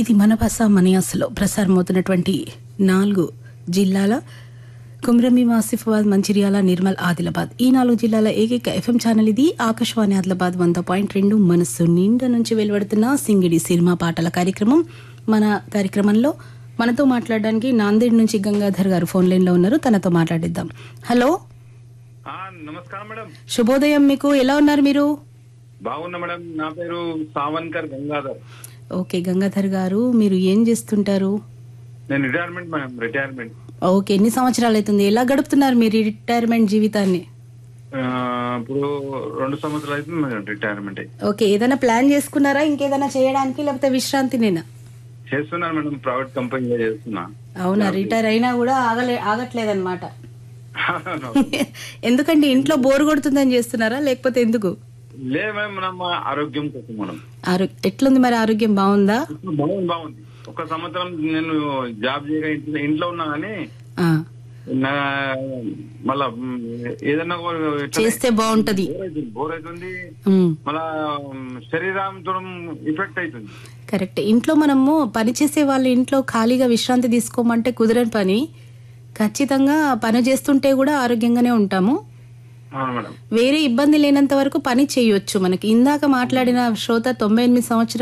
ఇది మన భాష మనియాసలో ప్రసారమవుతున్నటువంటి నాలుగు జిల్లాల కుమ్రమి ఆసిఫాబాద్ మంచిర్యాల నిర్మల్ ఆదిలాబాద్ ఈ నాలుగు జిల్లాల ఏకైక ఎఫ్ఎం ఛానల్ ఇది ఆకాశవాణి ఆదిలాబాద్ వంద పాయింట్ రెండు మనస్సు నిండా నుంచి వెలువడుతున్న సింగిడి సినిమా పాటల కార్యక్రమం మన కార్యక్రమంలో మనతో మాట్లాడడానికి నాందేడ్ నుంచి గంగాధర్ గారు ఫోన్ లైన్ లో ఉన్నారు తనతో మాట్లాడిద్దాం హలో ఆ, నమస్కారం మేడం శుభోదయం మీకు ఎలా ఉన్నారు మీరు బాగున్నా మేడం నా పేరు సావన్కర్ గంగాధర్ ఓకే గంగాధర్ గారు మీరు ఏం చేస్తుంటారు నేను రిటైర్మెంట్ మేడం రిటైర్మెంట్ ఓకే ఎన్ని సంవత్సరాలు అవుతుంది ఎలా గడుపుతున్నారు మీ రిటైర్మెంట్ జీవితాన్ని ఆ, ఇప్పుడు రెండు సంవత్సరాలు అవుతుంది మేడం రిటైర్మెంట్ అయ్యి. ఓకే ఏదైనా ప్లాన్ చేసుకున్నారా ఇంకేదైనా చేయడానికి లేకపోతే విశ్రాంతినేనా చేస్తున్నాను మేడం ప్రైవేట్ కంపెనీలో చేస్తున్నా అవునా రిటైర్ అయినా కూడా ఆగలే ఆగట్లేదన్నమాట ఎందుకంటే ఇంట్లో బోర్ కొడుతుందని చేస్తున్నారా లేకపోతే ఎందుకు లే మేడం మనం ఆరోగ్యం కోసం మేడం ఆరో ఎట్లుంది మరి ఆరోగ్యం బాగుందా బాగుంది బాగుంది ఒక సంవత్సరం నేను జాబ్ చేయగా ఇంట్లో ఇంట్లో ఉన్నా కానీ ఆ, నా మళ్ళా మ్, ఏదన్నా ఒక ఎట్లా చేస్తే బాగుంటది బోర్ అవుతుంది బోర్ అవుతుంది ఉమ్, మళ్ళా మ్, శరీరంతో ఇఫెక్ట్ అవుతుంది కరెక్ట్ ఇంట్లో మనము పని చేసే వాళ్ళ ఇంట్లో ఖాళీగా విశ్రాంతి తీసుకోమంటే కుదరని పని ఖచ్చితంగా పని చేస్తుంటే కూడా ఆరోగ్యంగానే ఉంటాము అవును మేడం వేరే ఇబ్బంది లేనంత వరకు పని చేయొచ్చు మనకి ఇందాక మాట్లాడిన శ్రోత తొంభై ఎనిమిది సంవత్సరాలు